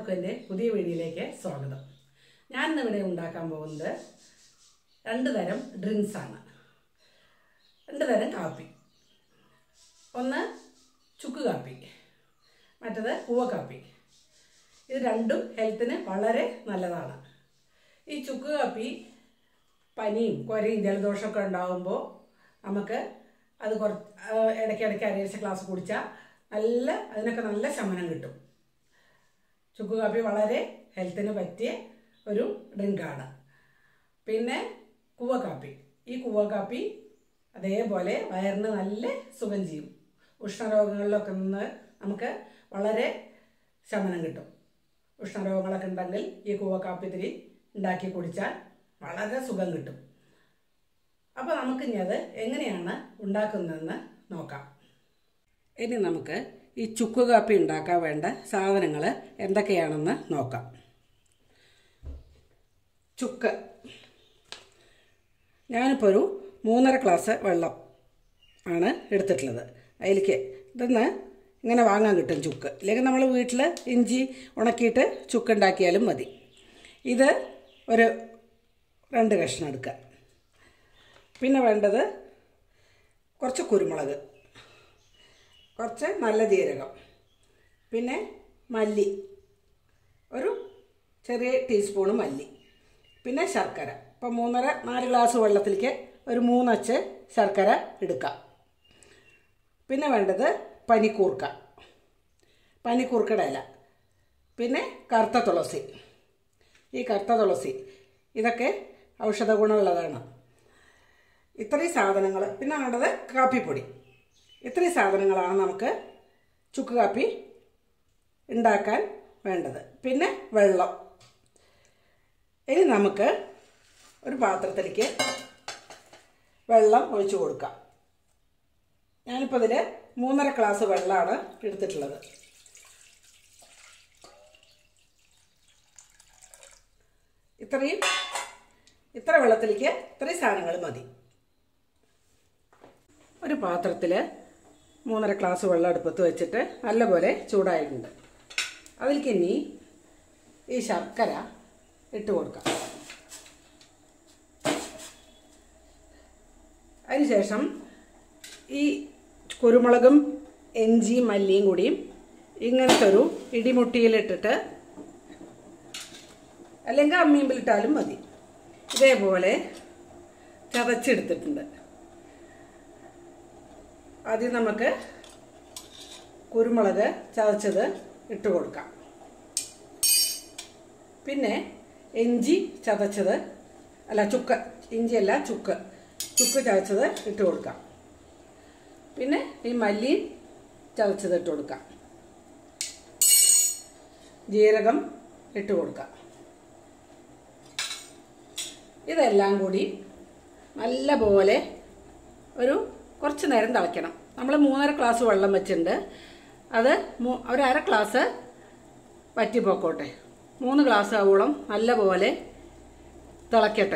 എല്ലാവർക്കും എൻ്റെ പുതിയ വീഡിയോയിലേക്ക് സ്വാഗതം ഞാൻ ഇന്നിവിടെ ഉണ്ടാക്കാൻ പോകുന്നത് രണ്ട് തരം ഡ്രിങ്ക്സ് ആണ് രണ്ട് തരം കാപ്പി ഒന്ന് ചുക്ക് കാപ്പി മറ്റത് പൂവ കാപ്പി ഇത് രണ്ടും ഹെൽത്തിന് വളരെ നല്ലതാണ് ഈ ചുക്ക് കാപ്പി പനിയും കുരയും ജലദോഷമൊക്കെ ഉണ്ടാകുമ്പോൾ നമുക്ക് അത് കുറച്ച് ഇടയ്ക്കിടയ്ക്ക് അരയിച്ച ഗ്ലാസ് കുടിച്ചാൽ നല്ല അതിനൊക്കെ നല്ല ശമനം കിട്ടും ചുക്ക് കാപ്പി വളരെ ഹെൽത്തിന് പറ്റിയ ഒരു ഡ്രിങ്കാണ് പിന്നെ കൂവ കാപ്പി ഈ കൂവ കാപ്പി അതേപോലെ വയറിന് നല്ല സുഖം ചെയ്യും ഉഷ്ണരോഗങ്ങളിലൊക്കെ നിന്ന് നമുക്ക് വളരെ ശമനം കിട്ടും ഉഷ്ണരോഗങ്ങളൊക്കെ ഉണ്ടെങ്കിൽ ഈ കൂവ കാപ്പി ഇത്തിരി ഉണ്ടാക്കി കുടിച്ചാൽ വളരെ സുഖം കിട്ടും അപ്പോൾ നമുക്കിനി അത് എങ്ങനെയാണ് ഉണ്ടാക്കുന്നതെന്ന് നോക്കാം ഇനി നമുക്ക് ഈ ചുക്ക് കാപ്പി ഉണ്ടാക്കാൻ വേണ്ട സാധനങ്ങൾ എന്തൊക്കെയാണെന്ന് നോക്കാം ചുക്ക് ഞാനിപ്പോൾ ഒരു മൂന്നര ഗ്ലാസ് വെള്ളം ആണ് എടുത്തിട്ടുള്ളത് അതിലേക്ക് ഇതൊന്ന് ഇങ്ങനെ വാങ്ങാൻ കിട്ടും ചുക്ക് അല്ലെങ്കിൽ നമ്മൾ വീട്ടിൽ ഇഞ്ചി ഉണക്കിയിട്ട് ചുക്ക് ഉണ്ടാക്കിയാലും മതി ഇത് ഒരു രണ്ട് കഷ്ണം എടുക്കുക പിന്നെ വേണ്ടത് കുറച്ച് കുരുമുളക് കുറച്ച് നല്ല ജീരകം പിന്നെ മല്ലി ഒരു ചെറിയ ടീസ്പൂണ് മല്ലി പിന്നെ ശർക്കര ഇപ്പം മൂന്നര നാല് ഗ്ലാസ് വെള്ളത്തിലേക്ക് ഒരു മൂന്നച്ച് ശർക്കര എടുക്കാം പിന്നെ വേണ്ടത് പനിക്കൂർക്ക പനിക്കൂർക്കയുടെ ഇല പിന്നെ കറുത്ത തുളസി ഈ കറുത്ത തുളസി ഇതൊക്കെ ഔഷധ ഗുണമുള്ളതാണ് ഇത്രയും സാധനങ്ങൾ പിന്നെ വേണ്ടത് കാപ്പിപ്പൊടി ഇത്രയും സാധനങ്ങളാണ് നമുക്ക് ചുക്ക് കാപ്പി ഉണ്ടാക്കാൻ വേണ്ടത് പിന്നെ വെള്ളം ഇനി നമുക്ക് ഒരു പാത്രത്തിലേക്ക് വെള്ളം ഒഴിച്ചു കൊടുക്കാം ഞാനിപ്പോൾ ഇതിൽ മൂന്നര ഗ്ലാസ് വെള്ളമാണ് എടുത്തിട്ടുള്ളത് ഇത്രയും ഇത്ര വെള്ളത്തിലേക്ക് ഇത്രയും സാധനങ്ങൾ മതി ഒരു പാത്രത്തിൽ മൂന്നര ഗ്ലാസ് വെള്ളം അടുപ്പത്ത് വെച്ചിട്ട് നല്ലപോലെ ചൂടായിട്ടുണ്ട് അതിലേക്ക് ഇനി ഈ ശർക്കര ഇട്ട് കൊടുക്കാം അതിനുശേഷം ഈ കുരുമുളകും ഇഞ്ചി മല്ലിയും കൂടിയും ഇങ്ങനത്തെ ഒരു ഇടിമുട്ടിയിലിട്ടിട്ട് അല്ലെങ്കിൽ അമ്മീമ്പിലിട്ടാലും മതി ഇതേപോലെ ചതച്ചെടുത്തിട്ടുണ്ട് ആദ്യം നമുക്ക് കുരുമുളക് ചതച്ചത് ഇട്ട് കൊടുക്കാം പിന്നെ ഇഞ്ചി ചതച്ചത് അല്ല ചുക്ക് ഇഞ്ചിയല്ല ചുക്ക് ചുക്ക് ചതച്ചത് ഇട്ട് കൊടുക്കാം പിന്നെ ഈ മല്ലി ചതച്ചത് ഇട്ട് കൊടുക്കാം ജീരകം ഇട്ട് കൊടുക്കാം ഇതെല്ലാം കൂടി നല്ല പോലെ ഒരു കുറച്ച് നേരം തിളയ്ക്കണം നമ്മൾ മൂന്നര ഗ്ലാസ് വെള്ളം വെച്ചിട്ടുണ്ട് അത് ഒരു അര ഗ്ലാസ് വറ്റിപ്പോക്കോട്ടെ മൂന്ന് ഗ്ലാസ് ആവോളം നല്ലപോലെ തിളയ്ക്കട്ടെ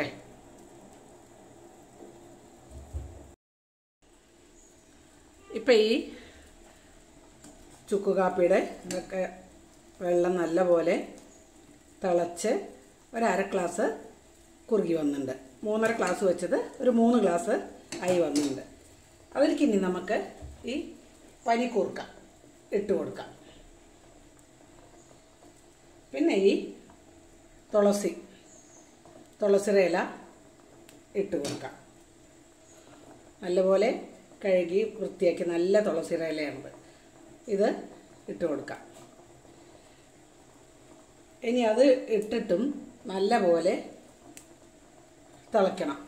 ഇപ്പം ഈ ചുക്ക് കാപ്പിയുടെ ഇതൊക്കെ വെള്ളം നല്ലപോലെ തിളച്ച് ഒരു അര ഗ്ലാസ് കുറുകി വന്നിട്ടുണ്ട് മൂന്നര ഗ്ലാസ് വെച്ചത് ഒരു മൂന്ന് ഗ്ലാസ് ആയി വന്നിട്ടുണ്ട് അതിലേക്ക് ഇനി നമുക്ക് ഈ പനിക്കൂർക്ക ഇട്ട് കൊടുക്കാം പിന്നെ ഈ തുളസി തുളസിയുടെ ഇല ഇട്ട് കൊടുക്കാം നല്ലപോലെ കഴുകി വൃത്തിയാക്കി നല്ല തുളസിയുടെ ഇലയാണത് ഇത് ഇട്ട് കൊടുക്കാം ഇനി അത് ഇട്ടിട്ടും നല്ല പോലെ തിളയ്ക്കണം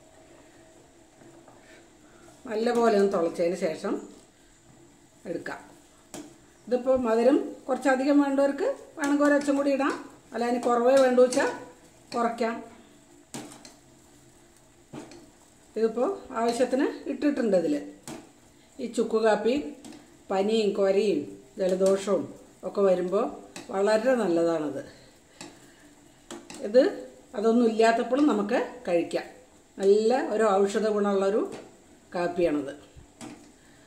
നല്ലപോലെ ഒന്ന് തിളച്ചതിന് ശേഷം എടുക്കാം ഇതിപ്പോൾ മധുരം കുറച്ചധികം വേണ്ടവർക്ക് വേണമെങ്കിൽ ഒരച്ചും കൂടി ഇടാം അല്ല അതിന് കുറവേ വേണ്ടു വെച്ചാൽ കുറയ്ക്കാം ഇതിപ്പോൾ ആവശ്യത്തിന് ഇട്ടിട്ടുണ്ട് ഇതിൽ ഈ ചുക്ക് കാപ്പി പനിയും കൊരയും ജലദോഷവും ഒക്കെ വരുമ്പോൾ വളരെ നല്ലതാണത് ഇത് അതൊന്നും ഇല്ലാത്തപ്പോഴും നമുക്ക് കഴിക്കാം നല്ല ഒരു ഔഷധ ഗുണമുള്ളൊരു കാപ്പിയാണത്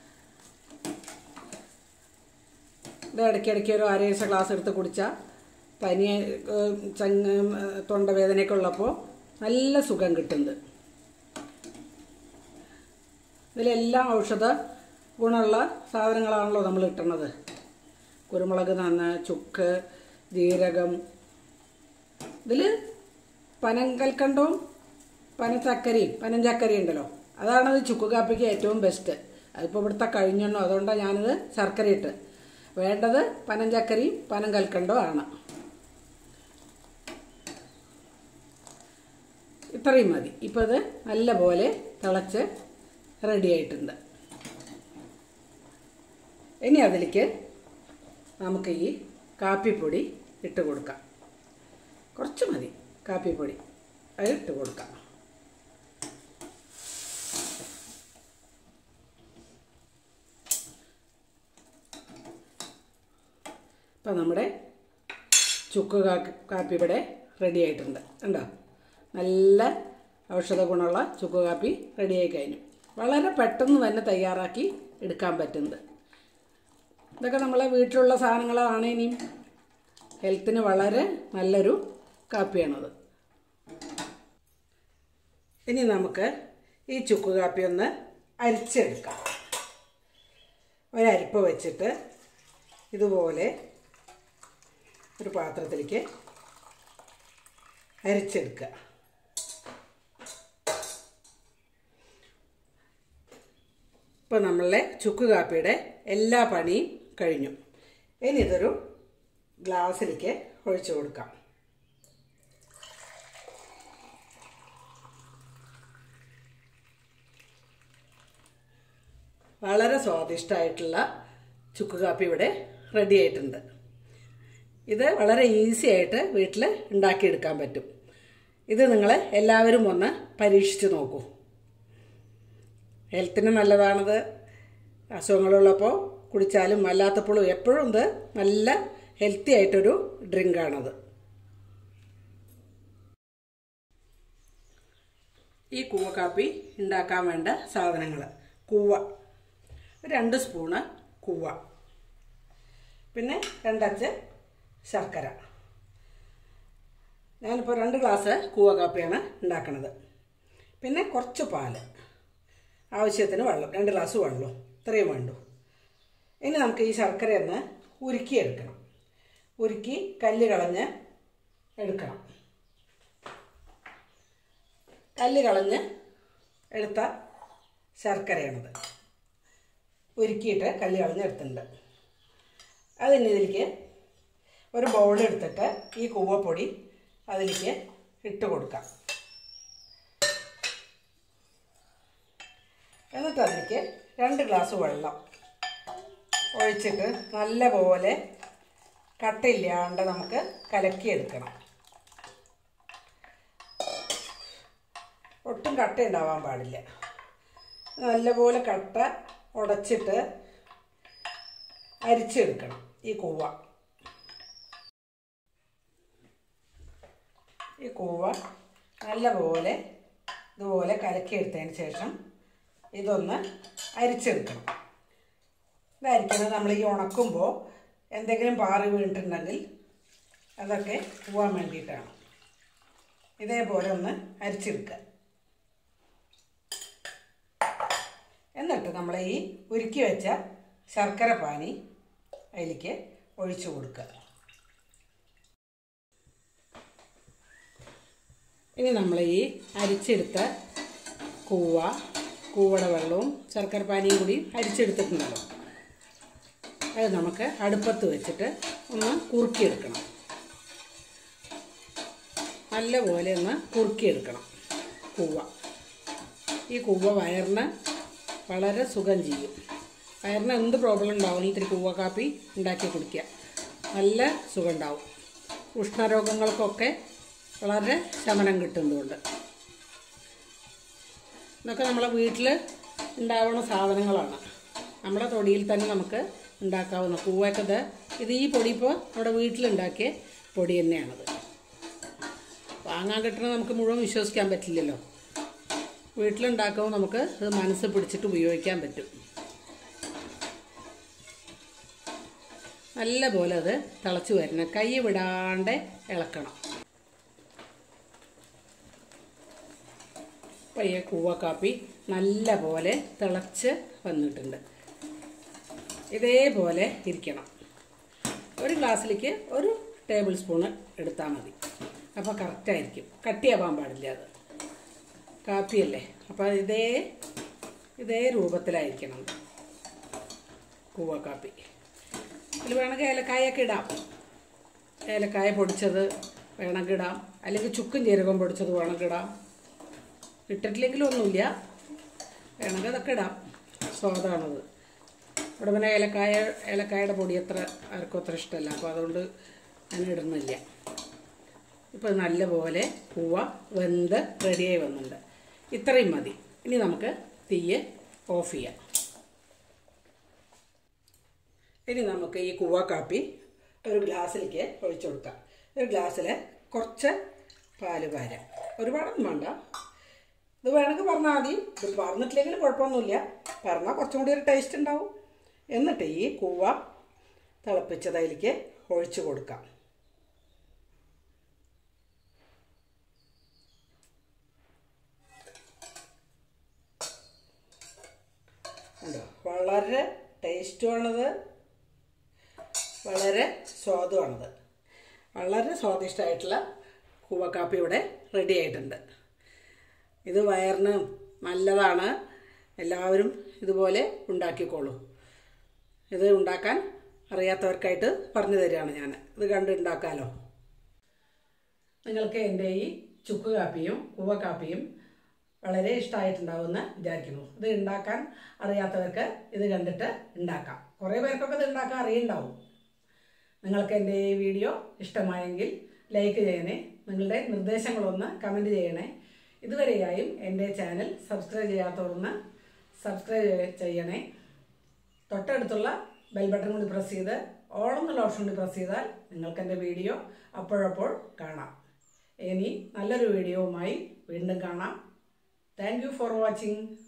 ഇത് ഇടയ്ക്കിടയ്ക്ക് ഒരു അരയച്ച ഗ്ലാസ് എടുത്ത് കുടിച്ചാൽ പനി ഏഹ്, ചങ്ങ ഏഹ്, തൊണ്ടവേദനയൊക്കെ ഉള്ളപ്പോൾ നല്ല സുഖം കിട്ടുന്നത് ഇതിലെല്ലാം ഔഷധ ഗുണമുള്ള സാധനങ്ങളാണല്ലോ നമ്മൾ ഇട്ടുന്നത് കുരുമുളക് നന്ന് ചുക്ക് ജീരകം ഇതിൽ പനങ്കൽക്കണ്ടവും പനച്ചക്കരയും പനഞ്ചക്കരയും ഉണ്ടല്ലോ അതാണത് ചുക്ക് കാപ്പിക്ക് ഏറ്റവും ബെസ്റ്റ് അതിപ്പോൾ ഇവിടുത്തെ കഴിഞ്ഞെണ്ണോ അതുകൊണ്ടാണ് ഞാനിത് ശർക്കര ഇട്ട് വേണ്ടത് പനഞ്ചക്കരയും പനങ്കൽക്കണ്ടവും ആണ് ഇത്രയും മതി ഇപ്പോൾ ഇത് നല്ലപോലെ തിളച്ച് റെഡി ആയിട്ടുണ്ട് ഇനി അതിലേക്ക് നമുക്ക് ഈ കാപ്പിപ്പൊടി ഇട്ട് കൊടുക്കാം കുറച്ച് മതി കാപ്പിപ്പൊടി അത് ഇട്ട് കൊടുക്കാം ഇപ്പം നമ്മുടെ ചുക്ക് കാപ്പി കാപ്പി ഇവിടെ റെഡി ആയിട്ടുണ്ട് കണ്ടോ നല്ല ഔഷധ ഗുണമുള്ള ചുക്ക് കാപ്പി റെഡിയായി കഴിഞ്ഞു വളരെ പെട്ടെന്ന് തന്നെ തയ്യാറാക്കി എടുക്കാൻ പറ്റുന്നത് ഇതൊക്കെ നമ്മളെ വീട്ടിലുള്ള സാധനങ്ങളാണ് ഇനിയും ഹെൽത്തിന് വളരെ നല്ലൊരു കാപ്പിയാണത് ഇനി നമുക്ക് ഈ ചുക്ക് കാപ്പി ഒന്ന് അരിച്ചെടുക്കാം ഒരരിപ്പ് വെച്ചിട്ട് ഇതുപോലെ ഒരു പാത്രത്തിലേക്ക് അരിച്ചെടുക്കുക ഇപ്പോൾ നമ്മളെ ചുക്ക് കാപ്പിയുടെ എല്ലാ പണിയും കഴിഞ്ഞു ഇനി ഇതൊരു ഗ്ലാസ്സിലേക്ക് ഒഴിച്ചു കൊടുക്കാം വളരെ സ്വാദിഷ്ടമായിട്ടുള്ള ചുക്ക് കാപ്പി ഇവിടെ റെഡി ആയിട്ടുണ്ട് ഇത് വളരെ ഈസി ആയിട്ട് വീട്ടിൽ ഉണ്ടാക്കിയെടുക്കാൻ പറ്റും ഇത് നിങ്ങൾ എല്ലാവരും ഒന്ന് പരീക്ഷിച്ച് നോക്കൂ ഹെൽത്തിന് നല്ലതാണത് അസുഖങ്ങളുള്ളപ്പോൾ കുടിച്ചാലും അല്ലാത്തപ്പോഴും എപ്പോഴും ഇത് നല്ല ഹെൽത്തി ആയിട്ടൊരു ഡ്രിങ്കാണത് ഈ കൂവ കാപ്പി ഉണ്ടാക്കാൻ വേണ്ട സാധനങ്ങൾ കൂവ ഒരു രണ്ട് സ്പൂണ് കൂവ പിന്നെ രണ്ടച്ച് ശർക്കര ഞാനിപ്പോൾ രണ്ട് ഗ്ലാസ് കൂവ കാപ്പിയാണ് ഉണ്ടാക്കുന്നത് പിന്നെ കുറച്ച് പാല് ആവശ്യത്തിന് വെള്ളം രണ്ട് ഗ്ലാസ് വെള്ളം ഇത്രയും വേണ്ടു ഇനി നമുക്ക് ഈ ശർക്കര ഒന്ന് ഉരുക്കിയെടുക്കണം ഉരുക്കി കല്ല് കളഞ്ഞ് എടുക്കണം കല്ല് കളഞ്ഞ് എടുത്ത ശർക്കരയാണത് ഉരുക്കിയിട്ട് കല്ല് കളഞ്ഞ് എടുത്തിട്ടുണ്ട് അതിന് ഇതിലേക്ക് ഒരു ബൗൾ എടുത്തിട്ട് ഈ കൂവപ്പൊടി അതിലേക്ക് ഇട്ട് കൊടുക്കാം എന്നിട്ട് അതിലേക്ക് രണ്ട് ഗ്ലാസ് വെള്ളം ഒഴിച്ചിട്ട് നല്ലപോലെ കട്ടയില്ലാണ്ട് നമുക്ക് കലക്കിയെടുക്കണം ഒട്ടും കട്ട ഉണ്ടാവാൻ പാടില്ല നല്ലപോലെ കട്ട ഉടച്ചിട്ട് അരിച്ചെടുക്കണം ഈ കൂവ ഈ കൂവ നല്ലപോലെ ഇതുപോലെ കലക്കിയെടുത്തതിന് ശേഷം ഇതൊന്ന് അരിച്ചെടുക്കണം ഇത് അരിക്കുന്നത് നമ്മൾ ഈ ഉണക്കുമ്പോൾ എന്തെങ്കിലും പാറി വീണിട്ടുണ്ടെങ്കിൽ അതൊക്കെ പോവാൻ വേണ്ടിയിട്ടാണ് ഇതേപോലെ ഒന്ന് അരിച്ചെടുക്കുക എന്നിട്ട് നമ്മൾ ഈ ഉരുക്കി വെച്ച ശർക്കര പാനി അതിലേക്ക് ഒഴിച്ചു കൊടുക്കുക ഇനി നമ്മൾ ഈ അരിച്ചെടുത്ത കൂവ കൂവയുടെ വെള്ളവും ശർക്കര പാനിയും കൂടി അരിച്ചെടുത്തിട്ടുണ്ടല്ലോ അത് നമുക്ക് അടുപ്പത്ത് വെച്ചിട്ട് ഒന്ന് കുറുക്കിയെടുക്കണം നല്ലപോലെ ഒന്ന് കുറുക്കിയെടുക്കണം കൂവ ഈ കൂവ വയറിന് വളരെ സുഖം ചെയ്യും വയറിന് എന്ത് പ്രോബ്ലം ഉണ്ടാവും ഇത്തിരി കൂവ കാപ്പി ഉണ്ടാക്കി കുടിക്കുക നല്ല സുഖം ഉണ്ടാവും ഉഷ്ണരോഗങ്ങൾക്കൊക്കെ വളരെ ശമനം കിട്ടുന്നതുകൊണ്ട് ഇതൊക്കെ നമ്മളെ വീട്ടിൽ ഉണ്ടാവുന്ന സാധനങ്ങളാണ് നമ്മുടെ തൊടിയിൽ തന്നെ നമുക്ക് ഉണ്ടാക്കാവുന്ന കൂവയൊക്കെ ഇത് ഇത് ഈ പൊടി ഇപ്പോൾ നമ്മുടെ വീട്ടിലുണ്ടാക്കിയ പൊടി തന്നെയാണത് വാങ്ങാൻ കിട്ടുന്നത് നമുക്ക് മുഴുവൻ വിശ്വസിക്കാൻ പറ്റില്ലല്ലോ വീട്ടിലുണ്ടാക്കുമ്പോൾ നമുക്ക് അത് മനസ്സ് പിടിച്ചിട്ട് ഉപയോഗിക്കാൻ പറ്റും നല്ലപോലെ അത് തിളച്ച് വരണം കൈ വിടാണ്ട് ഇളക്കണം പയ്യെ കൂവ കാപ്പി നല്ല പോലെ തിളച്ച് വന്നിട്ടുണ്ട് ഇതേപോലെ ഇരിക്കണം ഒരു ഗ്ലാസ്സിലേക്ക് ഒരു ടേബിൾ സ്പൂണ് എടുത്താൽ മതി അപ്പോൾ കറക്റ്റായിരിക്കും കട്ടിയാവാൻ പാടില്ല അത് കാപ്പിയല്ലേ അപ്പോൾ ഇതേ ഇതേ രൂപത്തിലായിരിക്കണം കൂവ കാപ്പി അതിൽ വേണമെങ്കിൽ ഏലക്കായൊക്കെ ഇടാം ഏലക്കായ പൊടിച്ചത് വേണമെങ്കിൽ ഇടാം അല്ലെങ്കിൽ ചുക്കും ജീരകം പൊടിച്ചത് വേണമെങ്കിൽ ഇടാം ഇട്ടിട്ടില്ലെങ്കിലും ഒന്നുമില്ല വേണമെങ്കിൽ അതൊക്കെ ഇടാം സ്വാദാണത് ഇവിടെ പിന്നെ ഏലക്കായ ഏലക്കായുടെ പൊടി അത്ര ആർക്കും അത്ര ഇഷ്ടമല്ല അപ്പോൾ അതുകൊണ്ട് ഞാൻ ഇടുന്നില്ല ഇപ്പോൾ നല്ലപോലെ പൂവ വെന്ത് റെഡിയായി വന്നിട്ടുണ്ട് ഇത്രയും മതി ഇനി നമുക്ക് തീയ് ഓഫ് ചെയ്യാം ഇനി നമുക്ക് ഈ കൂവ കാപ്പി ഒരു ഗ്ലാസ്സിലേക്ക് ഒഴിച്ചു കൊടുക്കാം ഒരു ഗ്ലാസ്സിൽ കുറച്ച് പാല് പാരാം ഒരുപാടൊന്നും വേണ്ട ഇത് വേണമെങ്കിൽ പറഞ്ഞാൽ മതി ഇത് പറഞ്ഞിട്ടില്ലെങ്കിൽ കുഴപ്പമൊന്നുമില്ല പറഞ്ഞാൽ കുറച്ചും കൂടി ഒരു ടേസ്റ്റ് ഉണ്ടാവും എന്നിട്ട് ഈ കൂവ തിളപ്പിച്ചതിലേക്ക് ഒഴിച്ചു കൊടുക്കാം ഉണ്ടോ വളരെ ടേസ്റ്റുമാണത് വളരെ സ്വാദുമാണത് വളരെ സ്വാദിഷ്ടമായിട്ടുള്ള കൂവക്കാപ്പി ഇവിടെ റെഡി ആയിട്ടുണ്ട് ഇത് വയറിന് നല്ലതാണ് എല്ലാവരും ഇതുപോലെ ഉണ്ടാക്കിക്കോളൂ ഇത് ഉണ്ടാക്കാൻ അറിയാത്തവർക്കായിട്ട് പറഞ്ഞു തരികയാണ് ഞാൻ ഇത് കണ്ട് ഉണ്ടാക്കാമല്ലോ നിങ്ങൾക്ക് എൻ്റെ ഈ ചുക്ക് കാപ്പിയും കൂവ കാപ്പിയും വളരെ ഇഷ്ടമായിട്ടുണ്ടാവുമെന്ന് വിചാരിക്കുന്നു ഇത് ഉണ്ടാക്കാൻ അറിയാത്തവർക്ക് ഇത് കണ്ടിട്ട് ഉണ്ടാക്കാം കുറേ പേർക്കൊക്കെ ഇത് ഉണ്ടാക്കാൻ അറിയുണ്ടാവും നിങ്ങൾക്ക് എൻ്റെ ഈ വീഡിയോ ഇഷ്ടമായെങ്കിൽ ലൈക്ക് ചെയ്യണേ നിങ്ങളുടെ നിർദ്ദേശങ്ങളൊന്ന് കമൻറ്റ് ചെയ്യണേ ഇതുവരെയായും എൻ്റെ ചാനൽ സബ്സ്ക്രൈബ് ചെയ്യാത്തവർന്ന് സബ്സ്ക്രൈബ് ചെയ്യണേ തൊട്ടടുത്തുള്ള ബെൽ ബട്ടൺ കൂടി പ്രസ് ചെയ്ത് ഓൾ എന്നുള്ള ഓപ്ഷൻ കൂടി പ്രസ് ചെയ്താൽ നിങ്ങൾക്ക് എൻ്റെ വീഡിയോ അപ്പോഴപ്പോൾ കാണാം ഇനി നല്ലൊരു വീഡിയോവുമായി വീണ്ടും കാണാം താങ്ക് യു ഫോർ വാച്ചിങ്